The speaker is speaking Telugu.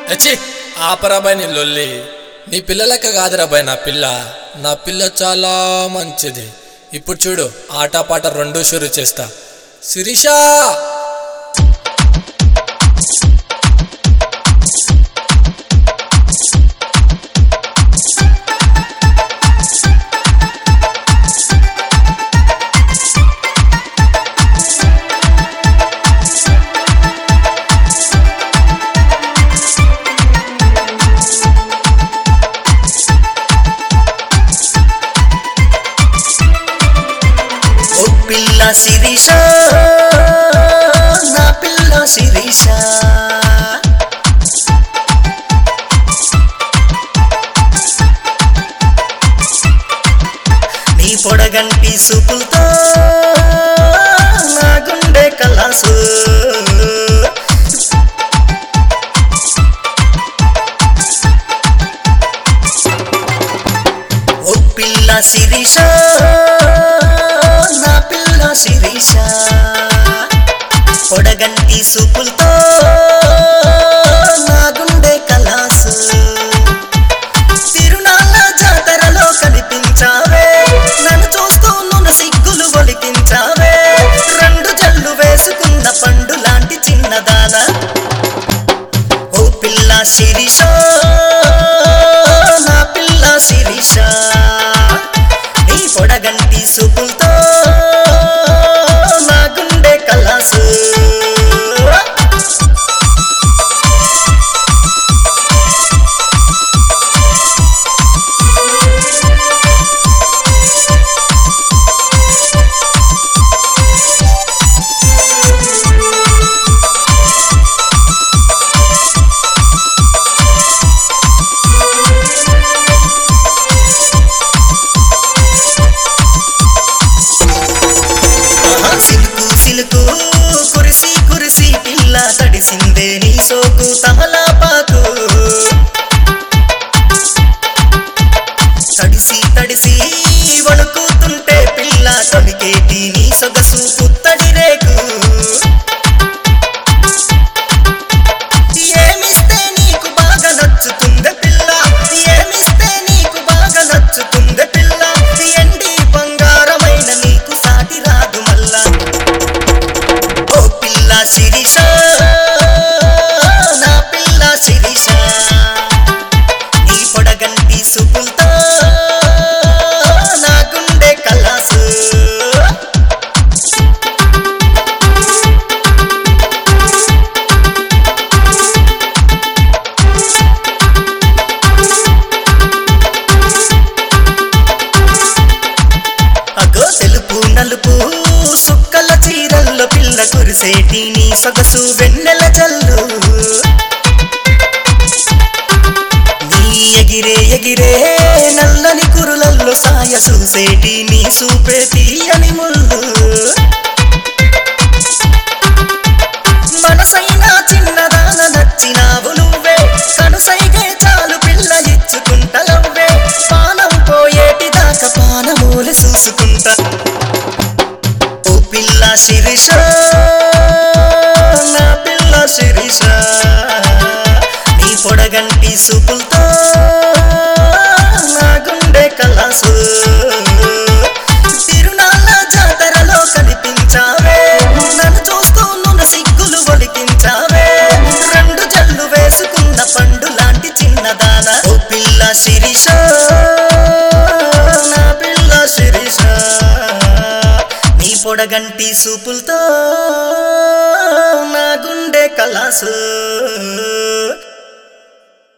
ఎచ్చి ఆపరాబాయ్ నీ లొల్లి నీ పిల్లలక్క కాదురాబాయ్ నా పిల్ల నా పిల్ల చాలా మంచిది ఇప్పుడు చూడు ఆటపాట రెండు షురు చేస్తా శిరీషా ఓ పిల్ల శిరీష నా పిల్ల శిరీష నీ పొడగంటి సూపులతో నా గుండె కలాసు ఓ పిల్ల శిరీష నా పిల్ల శిరీష పొడగంటి సూపులతో నా గుండె కలాసు తిరునాళ్ళ జాతరలో కనిపించావే నన్ను చూస్తూ నున్న సిగ్గులు ఒలికించావే రెండు జల్లు వేసుకున్న పండు లాంటి చిన్నదాన ఓ పిల్ల శిరీష నా పిల్ల శిరీష నీ పొడగంటి సూపులతో నా గుండె కలాసు ఆహా, సిలుకు సిలుకు కురిసి కురిసి పిల్ల తడిసిందే నీ సోకు తమలాపాకు తడిసి తడిసి వణుకుతుంటే పిల్ల తొలికేటి నీ సొగసు పుత్తడి రేకు ఏమిస్తే నీకు బాగా నచ్చుతుందే పిల్ల ఏమిస్తే నీకు బాగా నచ్చుతుందే పిల్ల ఎండి బంగారమైన నీకు సాటి రాదు మల్లా ఓ పిల్ల శిరీష నా పిల్ల శిరీష నీ పొడగంటి సుపులతో నా గుండె కలాసు అగో తెలుపు నలుపు సుక్కల చీరల్లో పిల్ల కురిసేటి నీ సొగసు వెన్నెల జల్లు నీ ఎగిరే ఎగిరే నల్లని కురులల్లో సాయ చూసేటి నీ సూపే తీయని ముళ్ళు మనసైన చిన్నదాన నచ్చినావు నువ్వే కనుసైగే చాలు పిల్ల ఇచ్చుకుంటలవ్వే పానం పోయేటి దాకా పానమూలి చూసుకుంటా ఓ పిల్ల శిరీష నా పిల్ల శిరీష నీ పొడగంటి సూపులతో నా గుండె కలాసు తిరునాళ్ళ జాతరలో కనిపించావే నన్ను చూస్తూ నున్న సిగ్గులు ఒలికించావే రెండు జల్లు వేసుకున్న పండు లాంటి చిన్నదాన ఓ పిల్ల శిరీష నా పిల్ల శిరీష నీ పొడగంటి సూపులతో నా గుండె కలాసు